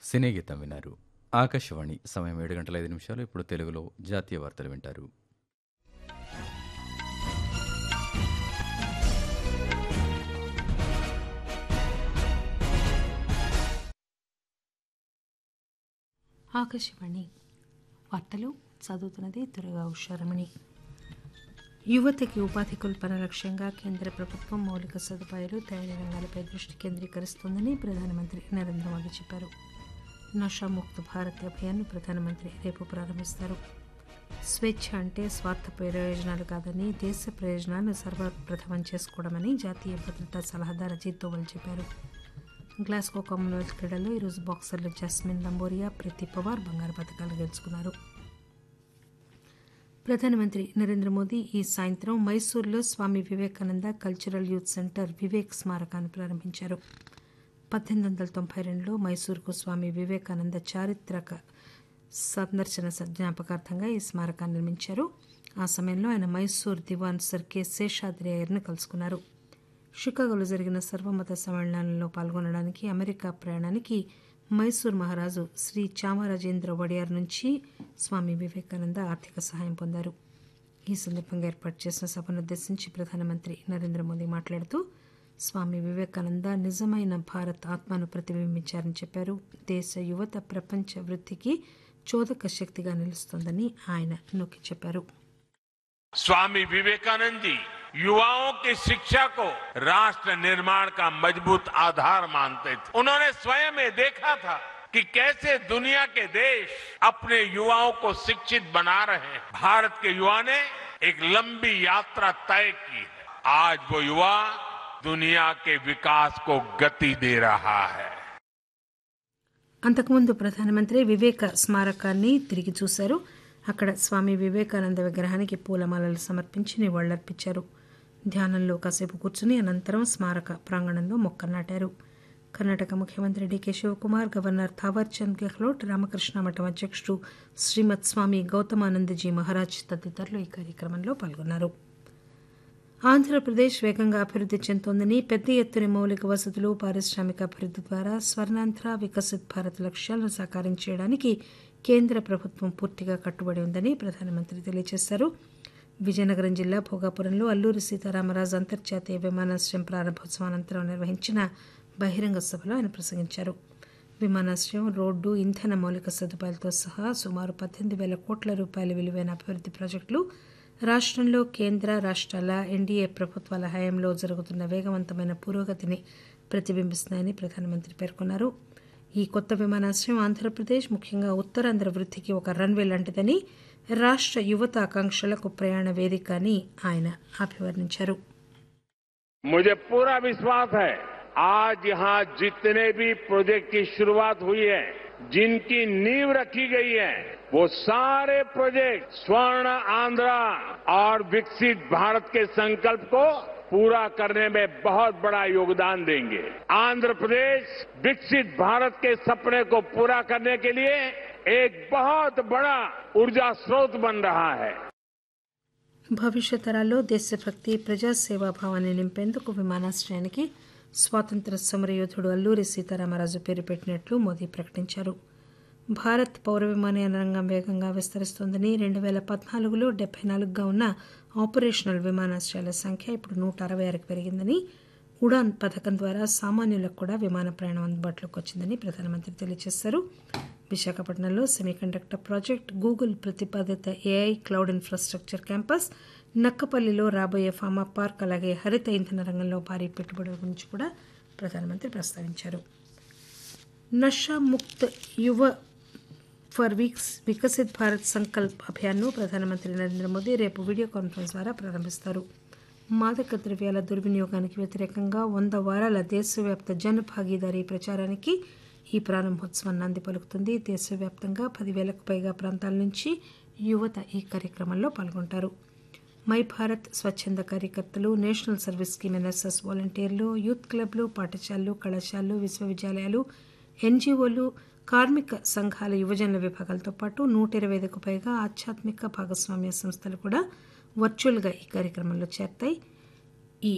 సినీ గీతం విన్నారు ఆకాశవాణి సమయం ఏడు గంటల ఐదు నిమిషాలు ఇప్పుడు తెలుగులో జాతీయ వార్తలు వింటారు ఆకాశవాణి వార్తలు చదువుతున్నది దుర్గా ఉషారమణి యువతకి ఉపాధి కల్పన లక్ష్యంగా కేంద్ర ప్రభుత్వం మౌలిక సదుపాయాలు తయారీ రంగాలపై దృష్టి కేంద్రీకరిస్తోందని ప్రధానమంత్రి నరేంద్ర మోదీ చెప్పారు నషాముక్త భారత్ అభియాన్ను ప్రధానమంత్రి రేపు ప్రారంభిస్తారు స్వేచ్ఛ అంటే స్వార్థ ప్రయోజనాలు కాదని దేశ ప్రయోజనాలను సర్వప్రథమం చేసుకోవడమని జాతీయ భద్రతా సలహాదారు అజిత్ దోవల్ చెప్పారు గ్లాస్గో కామన్వెల్త్ క్రీడల్లో ఈరోజు బాక్సర్లు జస్మిన్ లంబోరియా ప్రీతి పవార్ బంగారు పథకాలు గెలుచుకున్నారు ప్రధానమంత్రి నరేంద్ర మోదీ ఈ సాయంత్రం మైసూర్లో Swami Vivekananda cultural youth centre Vivek స్మారకాన్ని ప్రారంభించారు పద్దెనిమిది వందల తొంభై రెండులో మైసూర్కు స్వామి వివేకానంద చారిత్రక సందర్శన జ్ఞాపకార్థంగా ఈ స్మారకాన్ని నిర్మించారు ఆ సమయంలో ఆయన మైసూర్ దివాన్ సర్ కె శేషాద్రి అయ్యర్ను కలుసుకున్నారు షికాగోలో జరిగిన సర్వమత సమ్మేళనాలలో పాల్గొనడానికి అమెరికా ప్రయాణానికి మైసూర్ మహారాజు శ్రీ చామరాజేంద్ర వడియార్ నుంచి స్వామి వివేకానంద ఆర్థిక సహాయం పొందారు ఈ సందర్భంగా ఏర్పాటు చేసిన సభనుద్దేశించి ప్రధానమంత్రి నరేంద్ర మోదీ మాట్లాడుతూ స్వామి వివేకానంద నిజమైన భారత్ ఆత్మను ప్రతిబింబించారని చెప్పారు దేశ యువత ప్రపంచ వృద్ధికి చోదక శక్తిగా నిలుస్తోందని ఆయన నొక్కి చెప్పారు स्वामी विवेकानंद जी युवाओं की शिक्षा को राष्ट्र निर्माण का मजबूत आधार मानते थे उन्होंने स्वयं ये देखा था कि कैसे दुनिया के देश अपने युवाओं को शिक्षित बना रहे हैं भारत के युवा ने एक लंबी यात्रा तय की है आज वो युवा दुनिया के विकास को गति दे रहा है అంతకుముందు ప్రధానమంత్రి వివేక స్మారకాన్ని తిరిగి చూశారు అక్కడ స్వామి వివేకానంద విగ్రహానికి పూలమాలలు సమర్పించి నివాళులర్పించారు ధ్యానంలో కాసేపు కూర్చుని అనంతరం స్మారక ప్రాంగణంలో మొక్క నాటారు కర్ణాటక ముఖ్యమంత్రి డీకే శివకుమార్ గవర్నర్ థావర్చంద్ గెహ్లోట్ రామకృష్ణ మఠం అధ్యక్షుడు శ్రీమద్ స్వామి గౌతమానందజీ మహారాజ్ తదితరులు ఈ కార్యక్రమంలో పాల్గొన్నారు ఆంధ్రప్రదేశ్ వేగంగా అభివృద్ధి చెందుతోందని పెద్ద ఎత్తున మౌలిక వసతులు పారిశ్రామిక అభివృద్ధి ద్వారా స్వర్ణాంధ్ర వికసిత్ భారత్ లక్ష్యాలను సాకారం చేయడానికి కేంద్ర ప్రభుత్వం పూర్తిగా కట్టుబడి ఉందని ప్రధానమంత్రి తెలియజేశారు విజయనగరం జిల్లా భోగాపురంలో అల్లూరి సీతారామరాజు అంతర్జాతీయ విమానాశ్రయం ప్రారంభోత్సవం అనంతరం నిర్వహించిన బహిరంగ సభలో ఆయన ప్రసంగించారు విమానాశ్రయం రోడ్డు ఇంధన మౌలిక సదుపాయాలతో సహా సుమారు పద్దెనిమిది వేల కోట్ల రూపాయల విలువైన అభివృద్ధి ప్రాజెక్టులు రాష్ట్రంలో కేంద్ర రాష్ట్రాల ఎన్డీఏ ప్రభుత్వాల హయాంలో జరుగుతున్న వేగవంతమైన పురోగతిని ప్రతిబింబిస్తున్నాయని ప్రధానమంత్రి పేర్కొన్నారు ఈ కొత్త విమానాశ్రయం ఆంధ్రప్రదేశ్ ముఖ్యంగా ఉత్తరాంధ్ర వృద్ధికి ఒక రన్వే లాంటిదని రాష్ట్ర యువత ఆకాంక్షలకు ప్రయాణ వేదిక అని ఆయన అభివర్ణించారు मुझे पूरा विश्वास है आज यहाँ जितने भी प्रोजेक्ट की शुरुआत हुई है जिनकी नींव रखी गई है वो सारे प्रोजेक्ट स्वर्ण आंध्रा और विकसित भारत के संकल्प को पूरा करने में बहुत बड़ा योगदान देंगे आंध्र प्रदेश विकसित भारत के सपने को पूरा करने के लिए एक बहुत बड़ा ऊर्जा स्रोत बन रहा है భవిష్యత్ తరాల్లో దేశభక్తి ప్రజాసేవా భావాన్ని నింపేందుకు విమానాశ్రయానికి స్వాతంత్ర సమరయోధుడు అల్లూరి సీతారామరాజు పేరు పెట్టినట్లు మోదీ ప్రకటించారు భారత్ పౌర విమానయాన రంగం వేగంగా విస్తరిస్తోందని రెండు వేల పద్నాలుగులో డెబ్బై నాలుగుగా ఉన్న ఆపరేషనల్ విమానాశ్రయాల సంఖ్య ఇప్పుడు నూట అరవై ఆరుకు పెరిగిందని ఉడాన్ పథకం ద్వారా సామాన్యులకు కూడా విమాన ప్రయాణం అందుబాటులోకి వచ్చిందని ప్రధానమంత్రి తెలియజేశారు విశాఖపట్నంలో సెమీకండక్టర్ ప్రాజెక్ట్ గూగుల్ ప్రతిపాదిత ఏఐ క్లౌడ్ ఇన్ఫ్రాస్ట్రక్చర్ క్యాంపస్ నక్కపల్లిలో రాబోయే ఫార్మా పార్క్ అలాగే హరిత ఇంధన రంగంలో భారీ పెట్టుబడుల గురించి కూడా ప్రధానమంత్రి ప్రస్తావించారు నషా ముక్త్ యువ ఫర్ వీక్స్ వికసిత్ భారత్ సంకల్ప్ అభియాన్ను ప్రధానమంత్రి నరేంద్ర మోదీ రేపు వీడియో కాన్ఫరెన్స్ ద్వారా ప్రారంభిస్తారు మాదక ద్రవ్యాల దుర్వినియోగానికి వ్యతిరేకంగా వంద వారాల దేశవ్యాప్త జన భాగీదారీ ప్రచారానికి ఈ ప్రారంభోత్సవం నాంది పలుకుతుంది దేశవ్యాప్తంగా పదివేలకు పైగా ప్రాంతాల నుంచి యువత ఈ కార్యక్రమంలో పాల్గొంటారు మై భారత్ స్వచ్ఛంద కార్యకర్తలు నేషనల్ సర్వీస్ స్కీమ్ ఎన్ఎస్ఎస్ వాలంటీర్లు యూత్ క్లబ్లు పాఠశాలలు కళాశాలలు విశ్వవిద్యాలయాలు ఎన్జీఓలు కార్మిక సంఘాల యువజనుల విభాగాలతో పాటు నూట ఇరవై ఐదుకు పైగా ఆధ్యాత్మిక భాగస్వామ్య సంస్థలు కూడా వర్చువల్గా ఈ కార్యక్రమంలో చేరతాయి